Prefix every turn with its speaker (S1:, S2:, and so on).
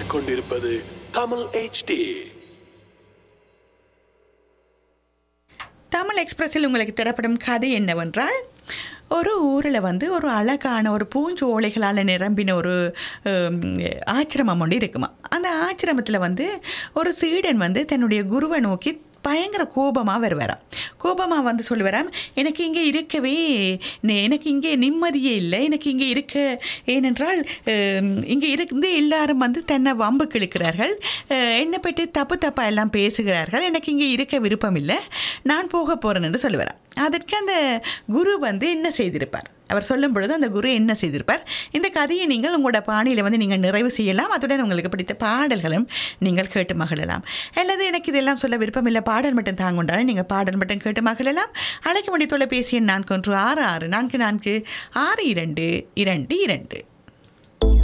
S1: கேட்டுக்கொண்டிருப்பது தமிழ் HD
S2: தமிழ் எக்ஸ்பிரஸில் உங்களுக்கு தரப்படும் கதை என்னவென்றால் ஒரு ஊரில் வந்து ஒரு அழகான ஒரு பூஞ்சோலைகளால் நிரம்பின ஒரு ஹம், ஆச்சிரமம் ஒன்று இருக்குமா அந்த ஆச்சிரமத்தில் வந்து ஒரு சீடன் வந்து தன்னுடைய குருவை நோக்கி பயங்கர கோபமாக வருவாராம் கோபமாக வந்து சொல்லுவாராம் எனக்கு இங்கே இருக்கவே நே- எனக்கு இங்கே நிம்மதியே இல்லை எனக்கு இங்கே இருக்க ஏனென்றால் ஹம், இங்கே இருந்து எல்லாரும் வந்து தன்னை வம்புக்கு இழுக்கிறார்கள் அஹ், என்னை பற்றி தப்பு தப்பாக எல்லாம் பேசுகிறார்கள் எனக்கு இங்கே இருக்க விருப்பம் இல்லை நான் போக போகிறேன் என்று சொல்லுவாராம் அதற்கு அந்த குரு வந்து என்ன செய்திருப்பார் அவர் சொல்லும் பொழுது அந்த குரு என்ன செய்திருப்பார் இந்த கதையை நீங்கள் உங்களோட பாணியில் வந்து நீங்கள் நிறைவு செய்யலாம் அத்துடன் உங்களுக்கு பிடித்த பாடல்களும் நீங்கள் கேட்டு மகிழலாம் அல்லது எனக்கு இதெல்லாம் சொல்ல விருப்பம் இல்லை பாடல் மட்டும் தாங்குண்டாலும் நீங்கள் பாடல் மட்டும் கேட்டு மகிழலாம் அழைக்க முடிய தொலைபேசி எண் நான்கு ஒன்று ஆறு ஆறு நான்கு நான்கு ஆறு இரண்டு இரண்டு இரண்டு